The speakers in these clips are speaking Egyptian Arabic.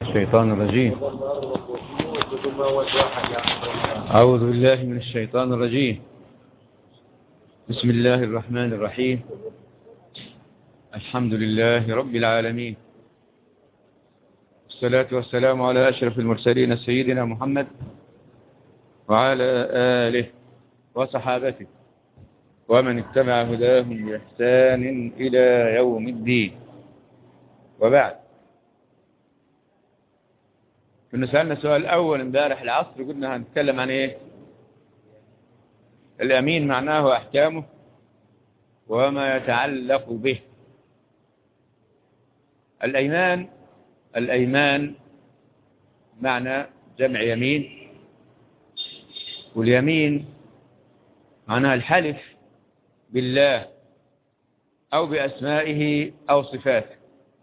الشيطان الرجيم أعوذ بالله من الشيطان الرجيم بسم الله الرحمن الرحيم الحمد لله رب العالمين والصلاة والسلام على أشرف المرسلين سيدنا محمد وعلى آله وصحابته ومن اتبع هداهم بإحسان إلى يوم الدين وبعد كنا سألنا سؤال أول امبارح العصر قلنا هنتكلم عن إيه الأمين معناه وأحكامه وما يتعلق به الأيمان الأيمان معنى جمع يمين واليمين معناها الحلف بالله أو بأسمائه أو صفاته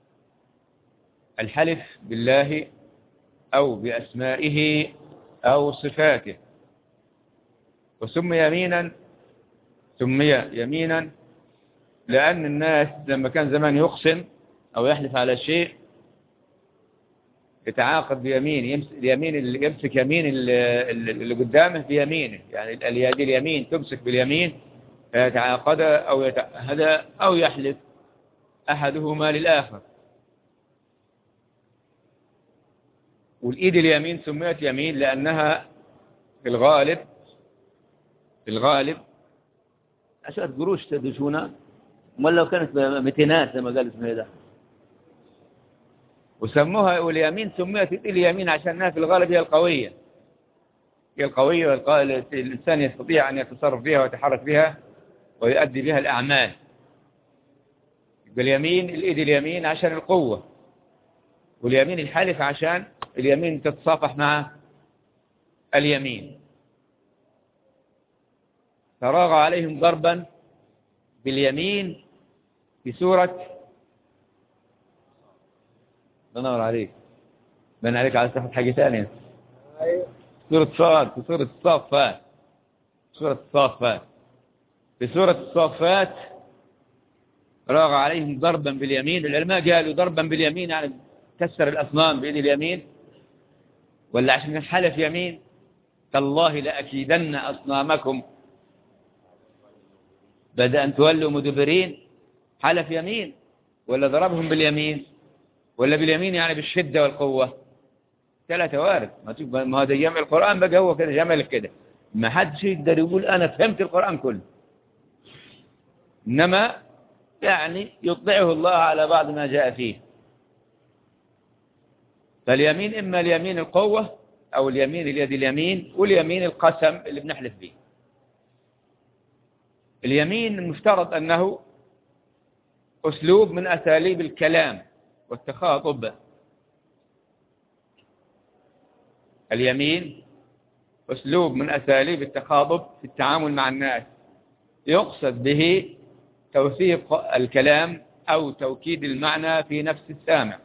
الحلف بالله أو بأسمائه أو صفاته وسمي يمينا سمي يمينا لأن الناس لما كان زمان يقسم أو يحلف على شيء يتعاقد بيمين يمسك اليمين اللي يمسك يمين اللي قدامه بيمينه يعني اليد اليمين تمسك باليمين فيتعاقد أو يتعهد أو يحلف أحدهما للآخر والإيد اليمين سميت يمين لأنها في الغالب في الغالب عشرة قروش تدشونها امال لو كانت متينات زي ما قال اسمه ده وسموها واليمين سميت اليمين عشانها في الغالب هي القوية هي القوية الإنسان يستطيع أن يتصرف بها ويتحرك بها ويؤدي بها الأعمال باليمين الإيد اليمين عشان القوة واليمين الحالف عشان اليمين تتصافح مع اليمين فراغ عليهم ضربا باليمين في سورة بنور عليك بن عليك على تاخد حاجة ثانية سورة صاد في سورة الصافات سورة الصافات في سورة الصافات راغ عليهم ضربا باليمين العلماء قالوا ضربا باليمين يعني كسر الأصنام بيد اليمين ولا عشان كان حلف يمين تالله لأكيدن أصنامكم بدأ أن تولوا مدبرين حلف يمين ولا ضربهم باليمين ولا باليمين يعني بالشدة والقوة ثلاثة وارد ما هذا جمع القرآن بقى هو كده جمل كده ما حدش يقدر يقول أنا فهمت القرآن كله إنما يعني يطبعه الله على بعض ما جاء فيه فاليمين إما اليمين القوة أو اليمين اليد اليمين واليمين القسم اللي بنحلف به اليمين المفترض أنه أسلوب من أساليب الكلام والتخاطب اليمين أسلوب من أساليب التخاطب في التعامل مع الناس يقصد به توثيق الكلام أو توكيد المعنى في نفس السامع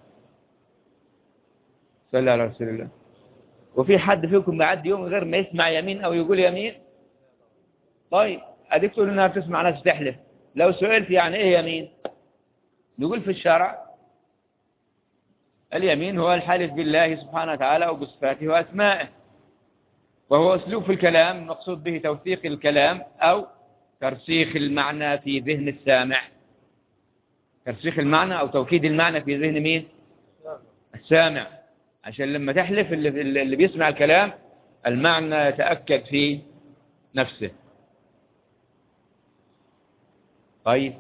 صلى الله عليه رسول الله وفي حد فيكم بعد يوم غير ما يسمع يمين أو يقول يمين طيب أديك تقول إنها بتسمع ناس تحلف لو سئلت يعني إيه يمين نقول في الشرع اليمين هو الحلف بالله سبحانه وتعالى وبصفاته وأسمائه وهو أسلوب في الكلام مقصود به توثيق الكلام أو ترسيخ المعنى في ذهن السامع ترسيخ المعنى أو توكيد المعنى في ذهن مين السامع عشان لما تحلف اللي, اللي بيسمع الكلام المعنى يتأكد في نفسه طيب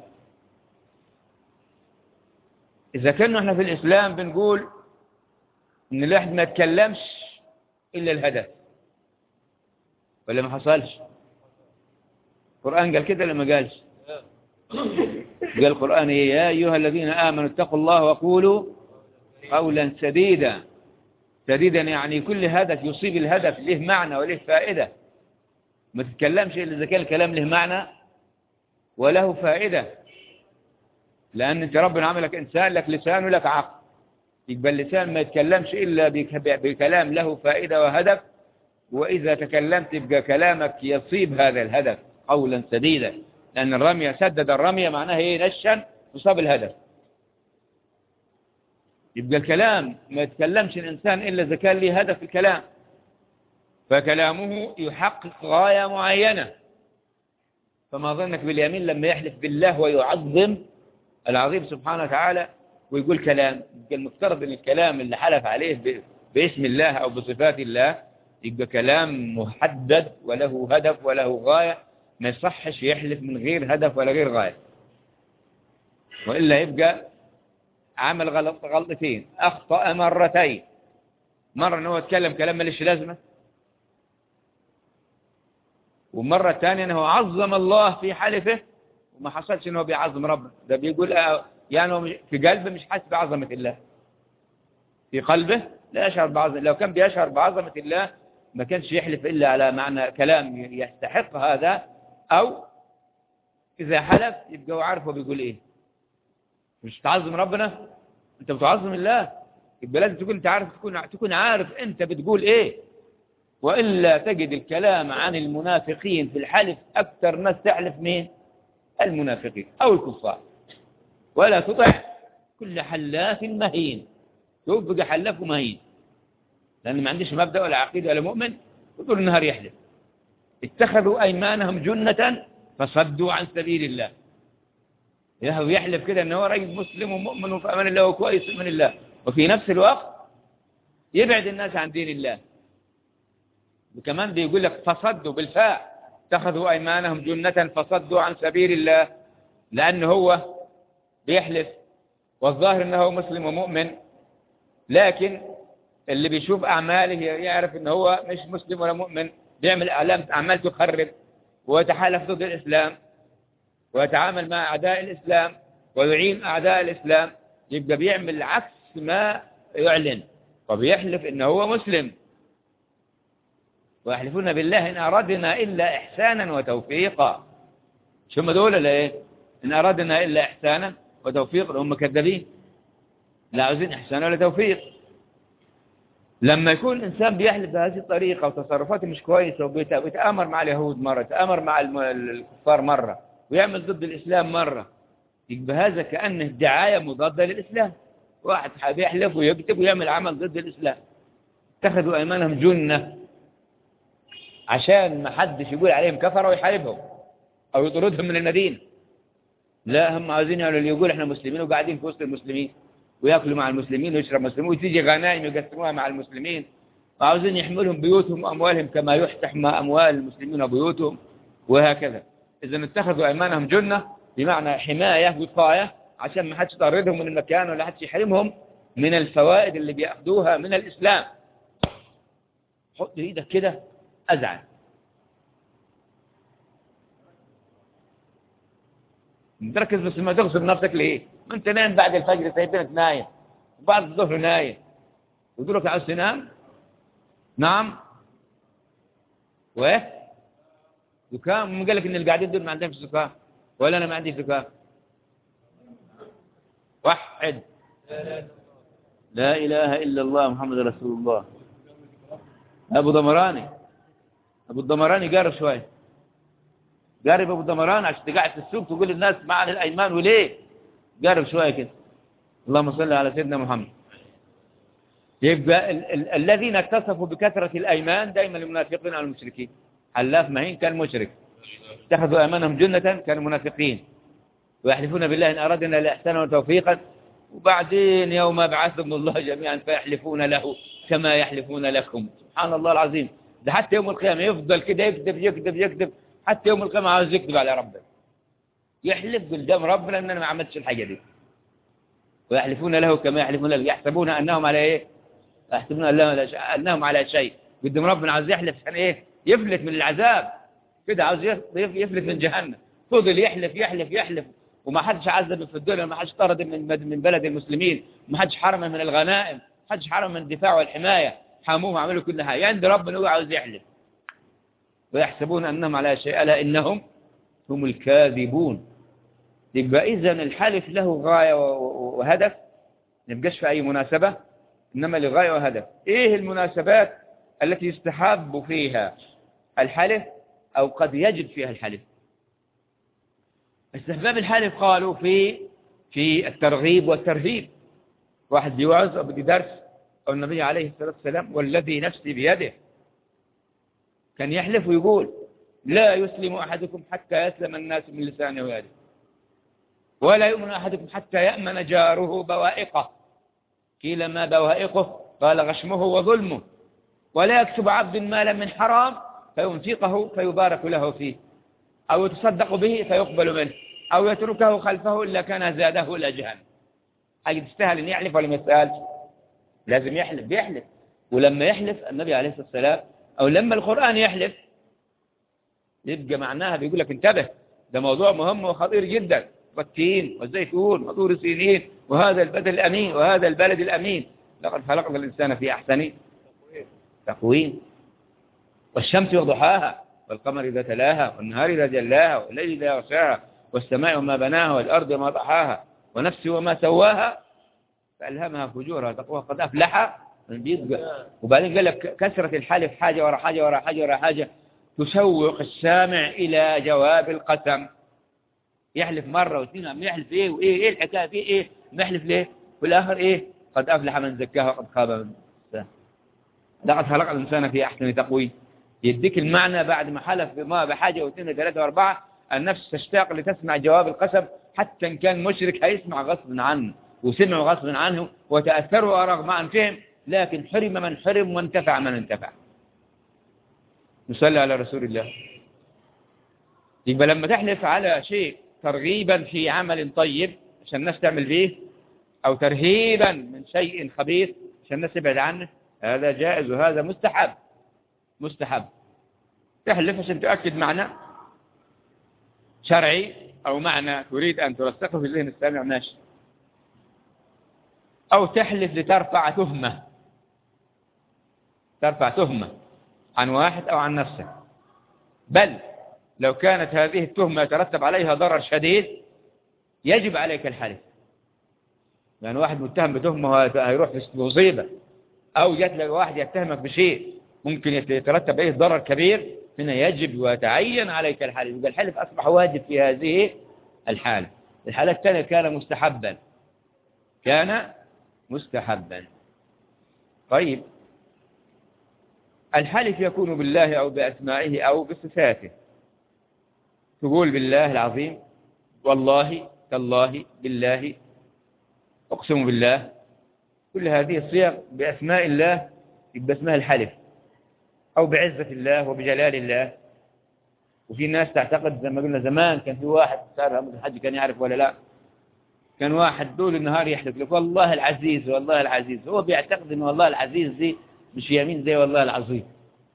إذا كنا احنا في الإسلام بنقول إن الواحد ما يتكلمش إلا الهدف ولا ما حصلش القرآن قال كده ولا ما قالش قال القرآن يا أيها الذين آمنوا اتقوا الله وقولوا قولا سديدا سديدا يعني كل هدف يصيب الهدف له معنى وله فائدة ما تتكلمش إلا إذا كان الكلام له معنى وله فائدة لأن أنت ربنا عملك إنسان لك لسان ولك عقل يبقى اللسان ما يتكلمش إلا بكلام له فائدة وهدف وإذا تكلمت يبقى كلامك يصيب هذا الهدف قولا سديدا لأن الرمية سدد الرمية معناها إيه نشا تصاب الهدف يبقى الكلام ما يتكلمش الإنسان إلا إذا كان له هدف في الكلام فكلامه يحقق غاية معينة فما ظنك باليمين لما يحلف بالله ويعظم العظيم سبحانه وتعالى ويقول كلام يبقى المفترض ان الكلام اللي حلف عليه ب- باسم الله او بصفات الله يبقى كلام محدد وله هدف وله غاية ما يصحش يحلف من غير هدف ولا غير غاية وإلا يبقى عمل غلط غلطتين أخطأ مرتين مرة أنه يتكلم كلام مليش لازمة ومرة الثانية أنه عظم الله في حلفه وما حصلش أنه بيعظم ربنا ده بيقول آه، يعني هو مش- في قلبه مش حاسس بعظمة الله في قلبه لا يشعر بعظمة لو كان بيشعر بعظمة الله ما كانش يحلف إلا على معنى كلام يستحق هذا أو إذا حلف يبقى هو عارف هو بيقول إيه مش تعظم ربنا أنت بتعظم الله يبقى لازم تكون أنت عارف تكون تكون عارف أنت بتقول إيه وإلا تجد الكلام عن المنافقين في الحلف أكثر ناس تحلف مين المنافقين أو الكفار ولا تطع كل حلاف مهين يبقى حلاف مهين لأن ما عنديش مبدأ ولا عقيدة ولا مؤمن وطول النهار يحلف اتخذوا أيمانهم جنة فصدوا عن سبيل الله يهو يحلف كده ان هو راجل مسلم ومؤمن وفي امان الله وكويس من الله وفي نفس الوقت يبعد الناس عن دين الله وكمان بيقول لك فصدوا بالفاء اتخذوا ايمانهم جنة فصدوا عن سبيل الله لان هو بيحلف والظاهر انه مسلم ومؤمن لكن اللي بيشوف اعماله يعرف ان هو مش مسلم ولا مؤمن بيعمل اعلام اعمال تخرب ويتحالف ضد الاسلام ويتعامل مع أعداء الإسلام ويعين أعداء الإسلام يبقى بيعمل عكس ما يعلن وبيحلف إنه هو مسلم ويحلفون بالله إن أردنا إلا إحسانا وتوفيقا شو هم دول ولا إيه إن أردنا إلا إحسانا وتوفيقا هم كذابين لا عاوزين إحسان ولا توفيق لما يكون الإنسان بيحلف بهذه الطريقة وتصرفاته مش كويسة وبيتآمر مع اليهود مرة يتآمر مع الم- الكفار مرة ويعمل ضد الإسلام مرة يبقى هذا كأنه دعاية مضادة للإسلام واحد بيحلف ويكتب ويعمل عمل ضد الإسلام اتخذوا أيمانهم جنة عشان ما حدش يقول عليهم كفروا ويحاربهم أو يطردهم من المدينة لا هم عاوزين يعني اللي يقول احنا مسلمين وقاعدين في وسط المسلمين وياكلوا مع المسلمين ويشرب مسلمين وتيجي غنائم يقسموها مع المسلمين وعاوزين يحملهم بيوتهم وأموالهم كما يحتحم أموال المسلمين وبيوتهم وهكذا إذا اتخذوا أيمانهم جنة بمعنى حماية وقاية عشان ما حدش يطردهم من المكان ولا حدش يحرمهم من الفوائد اللي بيأخذوها من الإسلام حط ايدك كده أزعل تركز بس ما تغصب نفسك ليه ما انت نايم بعد الفجر سايبينك نايم وبعد الظهر نايم ودورك عاوز تنام نعم وايه زكام من قال لك ان اللي قاعدين دول ما عندهمش زكام ولا انا ما عندي زكام وحد لا اله الا الله محمد رسول الله ابو ضمراني ابو الضمراني قارب شويه قارب ابو الضمراني عشان تقعد في السوق تقول للناس معنا الايمان وليه قارب شويه كده اللهم صل على سيدنا محمد يبقى ال ال الذين اتصفوا بكثرة الأيمان دائما المنافقين على المشركين حلاف مهين كان مشرك اتخذوا أيمانهم جنة كانوا منافقين ويحلفون بالله إن أردنا لإحسانا وتوفيقا وبعدين يوم يبعثهم الله جميعا فيحلفون له كما يحلفون لكم سبحان الله العظيم ده حتى يوم القيامة يفضل كده يكذب يكذب يكذب حتى يوم القيامة عاوز يكذب على ربنا يحلف قدام ربنا ان انا ما عملتش الحاجة دي ويحلفون له كما يحلفون له يحسبون انهم على ايه يحسبون أنهم على- انهم على شيء قدام ربنا عاوز يحلف عشان ايه يفلت من العذاب كده عاوز يف- يف- يفلت من جهنم فضل يحلف يحلف يحلف وما حدش عذب في الدنيا ما حدش طرد من مد- من بلد المسلمين ما حدش حرم من الغنائم ما حدش حرم من الدفاع والحماية حاموه وعملوا كل حاجة عند ربنا هو عاوز يحلف ويحسبون أنهم على شيء ألا إنهم هم الكاذبون يبقى إذا الحلف له غاية و- و- وهدف ما يبقاش في أي مناسبة إنما لغاية وهدف إيه المناسبات التي يستحب فيها الحلف أو قد يجب فيها الحلف استحباب الحلف قالوا في في الترغيب والترهيب واحد بيوعظ أو بدي درس أو النبي عليه الصلاة والسلام والذي نفسي بيده كان يحلف ويقول لا يسلم أحدكم حتى يسلم الناس من لسانه ويده ولا يؤمن أحدكم حتى يأمن جاره بوائقه قيل ما بوائقه قال غشمه وظلمه ولا يكسب عبد مالا من حرام فينفقه فيبارك له فيه أو يتصدق به فيقبل منه أو يتركه خلفه إلا كان زاده إلى جهنم حاجة تستاهل أن يحلف ولا ما يستاهلش لازم يحلف بيحلف ولما يحلف النبي عليه الصلاة والسلام أو لما القرآن يحلف يبقى معناها بيقول لك انتبه ده موضوع مهم وخطير جدا والتين والزيتون وطور سينين وهذا البلد الأمين وهذا البلد الأمين لقد خلقنا الإنسان في أحسن تقويم والشمس وضحاها والقمر إذا تلاها والنهار إذا جلاها والليل إذا يغشاها والسماء وما بناها والأرض وما ضحاها ونفس وما سواها فألهمها فجورها تقوى قد أفلح من بيبقى وبعدين قال لك كثرة الحلف حاجة ورا حاجة ورا حاجة ورا حاجة تشوق السامع إلى جواب القسم يحلف مرة واثنين عم يحلف إيه وإيه إيه الحكاية فيه إيه يحلف ليه في الآخر إيه قد أفلح من زكاها وقد خاب من دساها لقد خلق الإنسان في أحسن تقويم يديك المعنى بعد ما حلف بما بحاجة واثنين وثلاثة وأربعة النفس تشتاق لتسمع جواب القسم حتى إن كان مشرك هيسمع غصب عنه وسمعوا غصب عنه وتأثروا رغم أنفهم لكن حرم من حرم وانتفع من انتفع نصلي على رسول الله يبقى لما تحلف على شيء ترغيبا في عمل طيب عشان الناس تعمل فيه أو ترهيبا من شيء خبيث عشان الناس تبعد عنه هذا جائز وهذا مستحب مستحب تحلف عشان تؤكد معنى شرعي أو معنى تريد أن ترسخه في ذهن السامع ماشي أو تحلف لترفع تهمة ترفع تهمة عن واحد أو عن نفسك بل لو كانت هذه التهمة يترتب عليها ضرر شديد يجب عليك الحلف يعني واحد متهم بتهمة هيروح في مصيبة أو جات لك واحد يتهمك بشيء ممكن يترتب عليه ضرر كبير هنا يجب ويتعين عليك الحلف يبقى الحلف أصبح واجب في هذه الحالة الحالة الثانية كان مستحبا كان مستحبا طيب الحلف يكون بالله أو بأسمائه أو بصفاته تقول بالله العظيم والله تالله بالله أقسم بالله كل هذه الصيغ بأسماء الله يبقى اسمها الحلف أو بعزة الله وبجلال الله وفي ناس تعتقد زي ما قلنا زمان كان في واحد صار الحج كان يعرف ولا لا كان واحد طول النهار يحلف لك والله العزيز والله العزيز هو بيعتقد ان والله العزيز دي مش يمين زي والله العظيم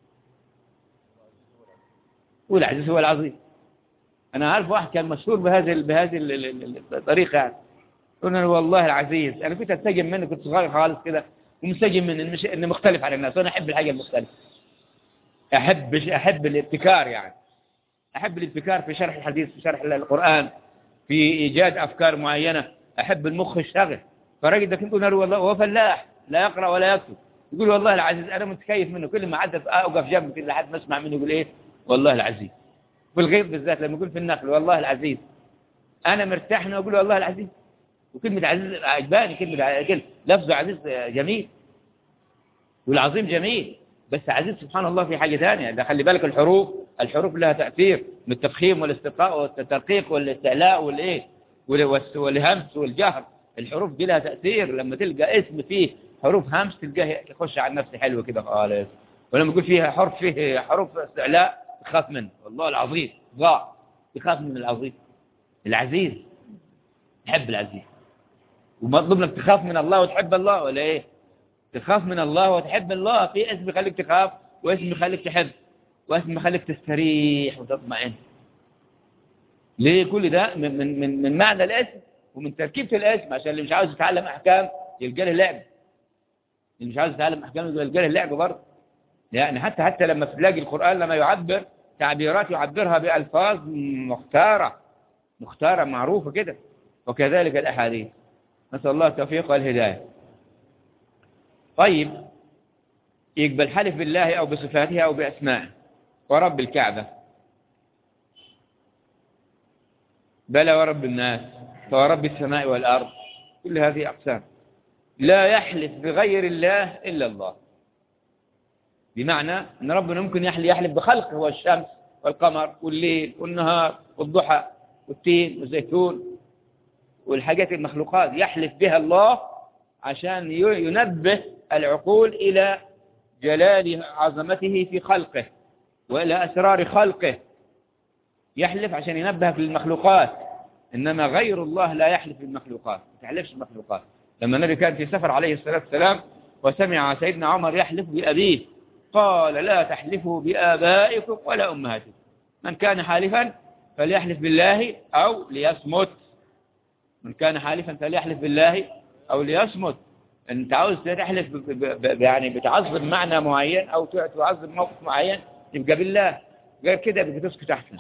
والعزيز هو العظيم انا عارف واحد كان مشهور بهذه بهذه الطريقه يعني يقول انا والله العزيز انا كنت استجم منه كنت صغير خالص كده ومستجم من مش انه مختلف عن الناس وانا احب الحاجه المختلفه احب احب الابتكار يعني احب الابتكار في شرح الحديث في شرح القران في ايجاد افكار معينه احب المخ يشتغل فراجل ده كنت نار والله هو فلاح لا يقرا ولا يكتب يقول والله العزيز انا متكيف منه كل ما عدت اوقف جنبي كده لحد ما اسمع منه يقول ايه والله العزيز في الغيب بالذات لما يقول في النخل والله العزيز انا مرتاح انه اقول والله العزيز وكلمه عزيز عجباني كلمه كلمه لفظ عزيز جميل والعظيم جميل بس عزيز سبحان الله في حاجه ثانيه ده خلي بالك الحروف الحروف لها تاثير من التفخيم والاستقاء والترقيق والاستعلاء والايه والهمس والجهر الحروف دي لها تاثير لما تلقى اسم فيه حروف همس تلقاه يخش على النفس حلو كده خالص ولما يقول فيها حرف فيه حروف استعلاء تخاف منه والله العظيم ضاع تخاف من العظيم العزيز تحب العزيز ومطلوب لك تخاف من الله وتحب الله ولا ايه تخاف من الله وتحب الله في اسم يخليك تخاف واسم يخليك تحب واسم يخليك تستريح وتطمئن ليه كل ده من من من, من معنى الاسم ومن تركيبه الاسم عشان اللي مش عاوز يتعلم احكام يلقى له لعب اللي مش عاوز يتعلم احكام يلقى له لعب برضه يعني حتى حتى لما تلاقي القرآن لما يعبر تعبيرات يعبرها بألفاظ مختارة مختارة معروفة كده وكذلك الأحاديث نسأل الله التوفيق والهداية طيب يقبل حلف بالله أو بصفاته أو بأسمائه ورب الكعبة بلى ورب الناس فورب السماء والأرض كل هذه أقسام لا يحلف بغير الله إلا الله بمعنى أن ربنا ممكن يحلف, يحلف بخلقه هو الشمس والقمر والليل والنهار والضحى والتين والزيتون والحاجات المخلوقات يحلف بها الله عشان ينبه العقول إلى جلال عظمته في خلقه وإلى أسرار خلقه يحلف عشان ينبهك للمخلوقات إنما غير الله لا يحلف بالمخلوقات ما تحلفش بالمخلوقات لما النبي كان في سفر عليه الصلاة والسلام وسمع سيدنا عمر يحلف بأبيه قال لا تحلفوا بآبائكم ولا أمهاتكم من كان حالفا فليحلف بالله أو ليصمت من كان حالفا فليحلف بالله أو ليصمت أنت عاوز تحلف ب ب ب يعني بتعظم معنى معين أو تعظم موقف معين يبقى بالله غير كده بتسكت أحسن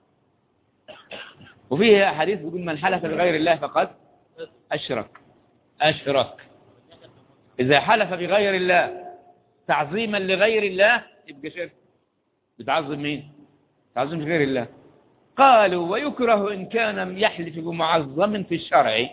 وفيه حديث بيقول من حلف بغير الله فقد أشرك أشرك إذا حلف بغير الله تعظيما لغير الله يبقى شرك بتعظم مين تعظيم غير الله قالوا ويكره إن كان يحلف بمعظم في الشرع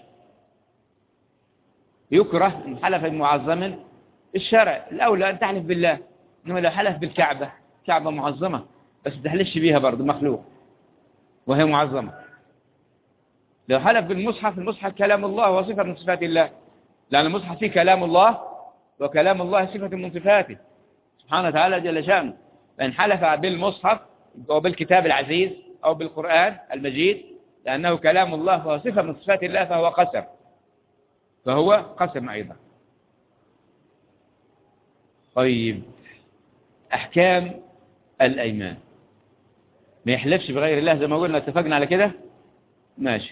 يكره إن حلف بمعظم في الشرع الأولى أن تحلف بالله إنما لو حلف بالكعبة كعبة معظمة بس تحلفش بيها برضه مخلوق وهي معظمة لو حلف بالمصحف المصحف كلام الله وصفة من صفات الله لأن المصحف فيه كلام الله وكلام الله صفة من صفاته سبحانه وتعالى جل شأنه فإن حلف بالمصحف أو بالكتاب العزيز أو بالقرآن المجيد لأنه كلام الله فهو صفة من صفات الله فهو قسم فهو قسم أيضا طيب أحكام الأيمان ما يحلفش بغير الله زي ما قلنا اتفقنا على كده ماشي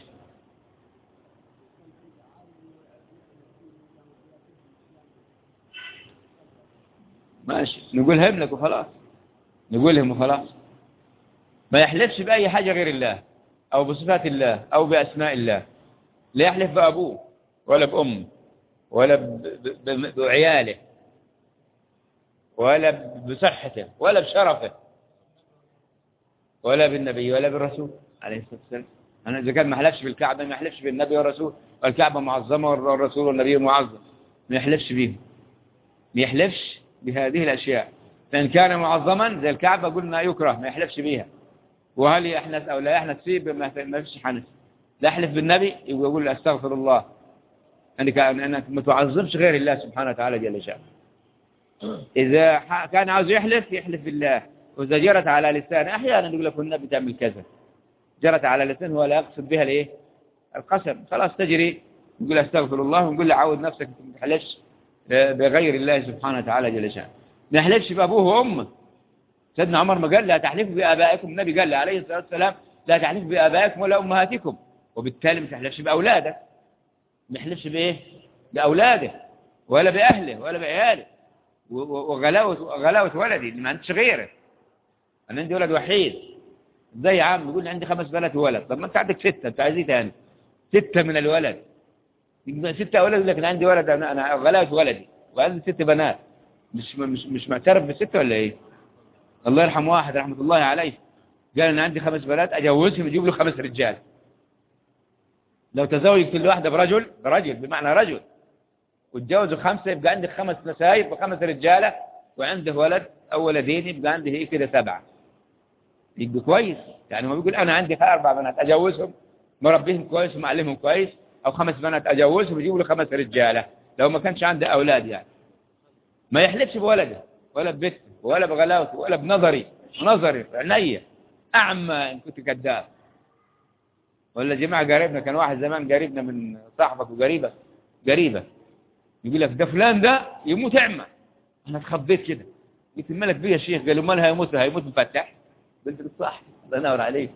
ماشي نقولهم لك وخلاص نقولهم وخلاص ما يحلفش بأي حاجة غير الله أو بصفات الله أو بأسماء الله لا يحلف بأبوه ولا بأمه ولا بعياله ولا بصحته ولا بشرفه ولا بالنبي ولا بالرسول عليه الصلاة والسلام أنا إذا كان ما حلفش بالكعبة ما يحلفش بالنبي والرسول والكعبة معظمة والرسول والنبي معظم ما يحلفش بيهم ما يحلفش بهذه الأشياء فإن كان معظما زي الكعبة قلنا يكره ما يحلفش بيها وهل يحنث أو لا يحنث فيه ما فيش حنث لا يحلف بالنبي يقول أستغفر الله أنك, أنك ما تعظمش غير الله سبحانه وتعالى جل شأنه إذا كان عاوز يحلف يحلف بالله وإذا جرت على لسان أحيانا يقول لك النبي تعمل كذا جرت على لسان ولا يقصد بها الايه القسم خلاص تجري يقول استغفر الله ونقول له عود نفسك ما تحلفش بغير الله سبحانه وتعالى جل شأنه ما يحلفش بأبوه وأمه سيدنا عمر ما قال لا تحلفوا بآبائكم النبي قال له عليه الصلاة والسلام لا تحلفوا بآبائكم ولا أمهاتكم وبالتالي ما تحلفش بأولادك ما يحلفش بإيه بأولاده ولا بأهله ولا بعياله وغلاوة غلاوة ولدي اللي ما عندش غيره أنا عندي ولد وحيد ازاي يا عم يقول عندي خمس بنات وولد طب ما انت عندك ستة انت عايز ايه تاني ستة من الولد ستة أولاد لكن عندي ولد أنا, أنا غلاوة ولدي وعندي ست بنات مش مش مش معترف بالستة ولا ايه الله يرحم واحد رحمة الله عليه قال أنا عندي خمس بنات أجوزهم يجيب له خمس رجال لو تزوج كل واحدة برجل برجل بمعنى رجل وتجوزوا خمسة يبقى عندك خمس نسايب وخمس رجالة وعنده ولد أو ولدين يبقى عنده هي كده سبعة يبقى كويس يعني هو بيقول أنا عندي أربع بنات أجوزهم مربيهم كويس ومعلمهم كويس أو خمس بنات أجوزهم يجيبوا له خمس رجالة لو ما كانش عنده أولاد يعني ما يحلفش بولده ولا ببيته ولا بغلاوته ولا بنظري نظري عينيا أعمى إن كنت كذاب ولا جماعة قريبنا كان واحد زمان قريبنا من صاحبك وقريبك قريبة يقول لك ده فلان ده يموت اعمى انا اتخضيت كده قلت مالك بيه يا شيخ قالوا مال هيموت هيموت مفتح قلت له صح الله ينور عليك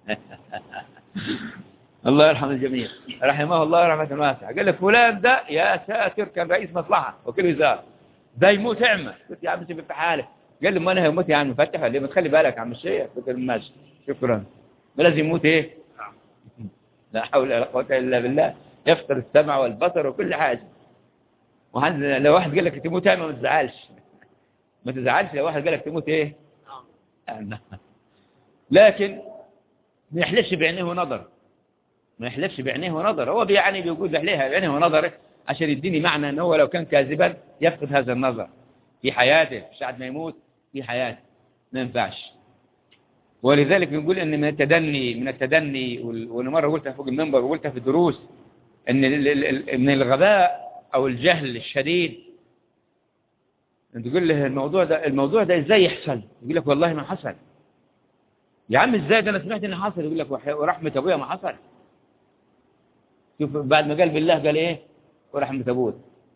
الله يرحم الجميع رحمه الله رحمة واسعة قال لك فلان ده يا ساتر كان رئيس مصلحة وكيل وزارة ده يموت اعمى قلت يا عم سيب في حالك قال لي ما انا هيموت يا عم مفتح ولا ما تخلي بالك يا عم الشيخ قلت له ماشي شكرا لازم يموت ايه لا حول ولا قوه الا بالله يفطر السمع والبصر وكل حاجه وعندنا لو واحد قال لك تموت اعمى ما تزعلش ما تزعلش لو واحد قال لك تموت ايه لكن ما يحلفش بعينيه ونظر ما يحلفش بعينيه ونظر هو بيعني بيقول عليها بعينيه ونظره عشان يديني معنى أنه هو لو كان كاذبا يفقد هذا النظر في حياته مش بعد ما يموت في حياته ما ينفعش ولذلك بنقول ان من التدني من التدني وال- وانا مره قلتها فوق المنبر وقلتها في الدروس ان ال- ال- ال- من الغباء او الجهل الشديد انت تقول له الموضوع ده الموضوع ده ازاي يحصل يقول لك والله ما حصل يا عم ازاي ده انا سمعت انه حصل يقول لك وح- ورحمه ابويا ما حصل شوف بعد ما قال بالله قال ايه ورحمه ابويا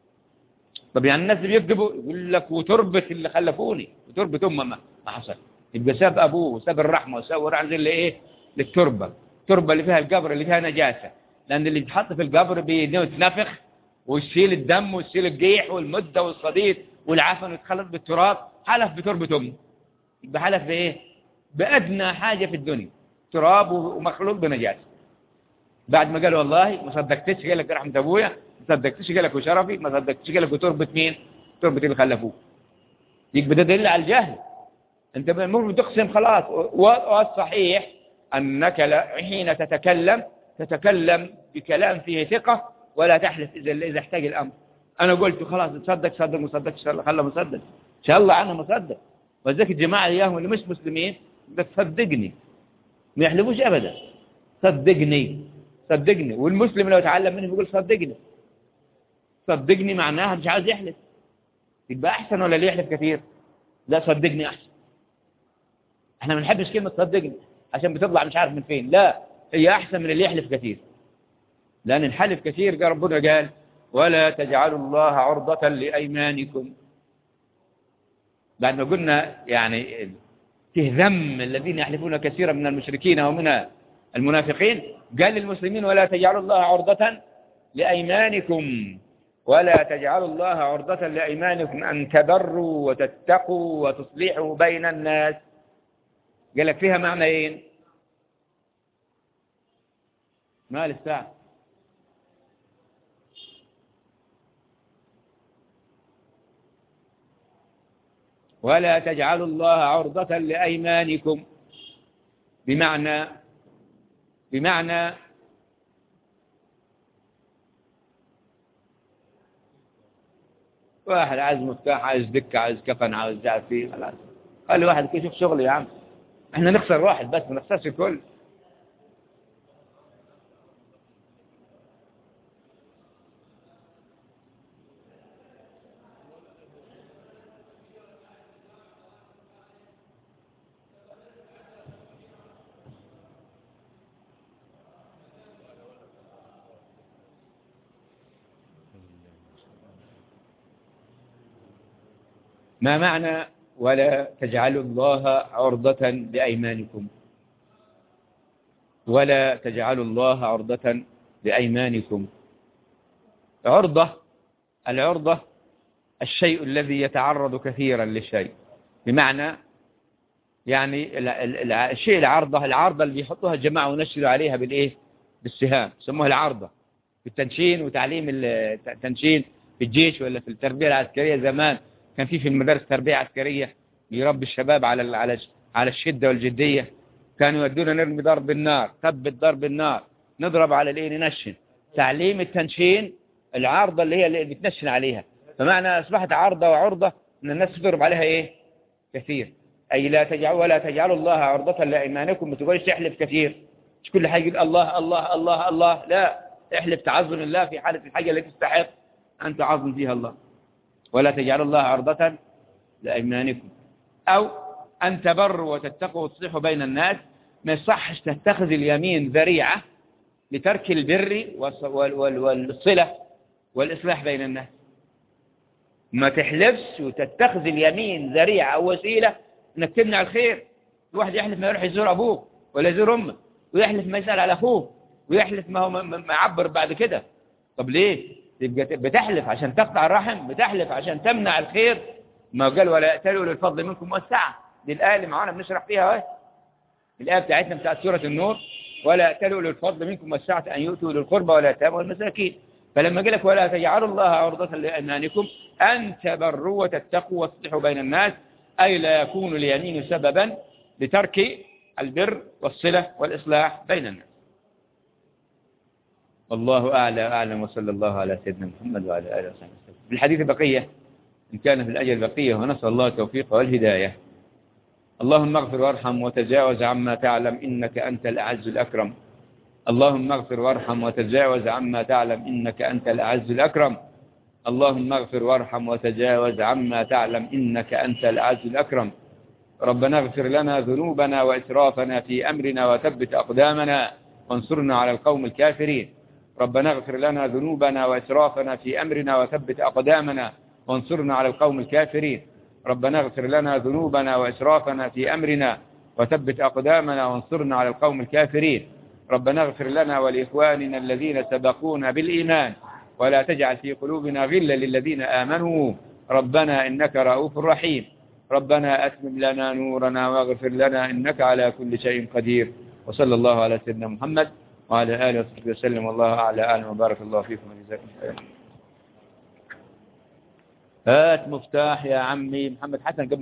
طب يعني الناس اللي بيكذبوا يقول لك وتربة اللي خلفوني وتربة أمه ما ما حصل يبقى ساب أبوه وساب الرحمة وساب ورع زي اللي إيه للتربة التربة اللي فيها القبر اللي فيها نجاسة لأن اللي يتحط في القبر بيتنفخ ويشيل الدم ويشيل الجيح والمدة والصديد والعفن ويتخلط بالتراب حلف بتربة أمه يبقى حلف بإيه بأدنى حاجة في الدنيا تراب ومخلوق بنجاسة بعد ما قال والله ما صدقتش قال لك رحمة أبويا ما صدقتش قال لك وشرفي ما صدقتش قال لك وتربة مين تربة اللي خلفوه يبقى ده دليل على الجهل انت المفروض تقسم خلاص والصحيح انك لا حين تتكلم تتكلم بكلام فيه ثقة ولا تحلف اذا اذا احتاج الامر انا قلت خلاص تصدق صدق ما صدقش خلى مصدق ان شاء الله عنه مصدق وذلك الجماعه اياهم اللي مش مسلمين بتصدقني ما يحلفوش ابدا صدقني صدقني والمسلم لو تعلم منه بيقول صدقني صدقني معناها مش عاوز يحلف يبقى احسن ولا اللي يحلف كثير لا صدقني احسن احنا ما بنحبش كلمه صدقني عشان بتطلع مش عارف من فين لا هي احسن من اللي يحلف كثير لان الحلف كثير قال ربنا قال ولا تجعلوا الله عرضة لأيمانكم بعد ما قلنا يعني فيه ذم الذين يحلفون كثيرا من المشركين ومن المنافقين قال للمسلمين ولا تجعلوا الله عرضة لأيمانكم ولا تجعلوا الله عرضة لأيمانكم أن تبروا وتتقوا وتصلحوا بين الناس قال لك فيها معنيين ما للساعة ولا تجعلوا الله عرضة لأيمانكم بمعنى بمعنى واحد عايز مفتاح عايز دكة عايز كفن عايز دعم فيه خلاص خلي واحد كده يشوف شغل يا عم احنا نخسر واحد بس ما نخسرش الكل ما معنى ولا تجعلوا الله عرضة لأيمانكم ولا تجعلوا الله عرضة لأيمانكم عرضة العرضة الشيء الذي يتعرض كثيرا للشيء بمعنى يعني ال- ال- ال- الشيء العرضة العرضة اللي بيحطوها الجماعة ونشروا عليها بالإيه بالسهام يسموها العرضة في التنشين وتعليم ال- التنشين في الجيش ولا في التربية العسكرية زمان كان في في المدارس تربية عسكرية يربي الشباب على ال- على على الشدة والجدية كانوا يودونا نرمي ضرب النار ثبت ضرب النار نضرب على الايه ننشن تعليم التنشين العارضة اللي هي اللي بتنشن عليها فمعنى أصبحت عارضة وعرضة أن الناس تضرب عليها إيه كثير أي لا تجعلوا ولا تجعلوا الله عرضة لأيمانكم ما تقولش تحلف كثير مش كل حاجة يقول الله الله الله الله لا احلف تعظم الله في حالة الحاجة التي تستحق أن تعظم فيها الله ولا تجعلوا الله عرضة لأيمانكم أو أن تبروا وتتقوا وتصلحوا بين الناس ما يصحش تتخذ اليمين ذريعة لترك البر والص- وال- وال- والصلة والإصلاح بين الناس ما تحلفش وتتخذ اليمين ذريعة أو وسيلة انك تمنع الخير الواحد يحلف ما يروح يزور أبوه ولا يزور أمه ويحلف ما يسأل على أخوه ويحلف ما هو ما- ما ما يعبر بعد كده طب ليه تبقى بتحلف عشان تقطع الرحم بتحلف عشان تمنع الخير ما قال ولا يأتلوا للفضل منكم والسعة دي الآية اللي معانا بنشرح فيها اهي الآية بتاعتنا بتاعت سورة النور ولا يأتلوا للفضل منكم والسعة أن يؤتوا للقربى ولا يتامى والمساكين فلما قال لك ولا تجعلوا الله عرضة لأيمانكم أن تبروا وتتقوا وتصلحوا بين الناس أي لا يكون اليمين سببا لترك البر والصلة والإصلاح بين الناس والله أعلى أعلم وصلى الله على سيدنا محمد وعلى آله وصحبه وسلم في الحديث بقية إن كان في الأجل بقية ونسأل الله التوفيق والهداية اللهم اغفر وارحم وتجاوز عما تعلم إنك أنت الأعز الأكرم اللهم اغفر وارحم وتجاوز عما تعلم إنك أنت الأعز الأكرم اللهم اغفر وارحم وتجاوز عما تعلم إنك أنت الأعز الأكرم ربنا اغفر لنا ذنوبنا وإسرافنا في أمرنا وثبت أقدامنا وانصرنا على القوم الكافرين ربنا اغفر لنا ذنوبنا وإسرافنا في أمرنا وثبت أقدامنا وانصرنا على القوم الكافرين ربنا اغفر لنا ذنوبنا وإسرافنا في أمرنا وثبت أقدامنا وانصرنا على القوم الكافرين ربنا اغفر لنا ولإخواننا الذين سبقونا بالإيمان ولا تجعل في قلوبنا غلا للذين آمنوا ربنا إنك رؤوف رحيم ربنا أتمم لنا نورنا واغفر لنا إنك على كل شيء قدير وصلى الله على سيدنا محمد وعلى آله وصحبه وسلم والله أعلى أعلم وبارك الله فيكم وجزاكم خيرا هات مفتاح يا عمي محمد حسن قبل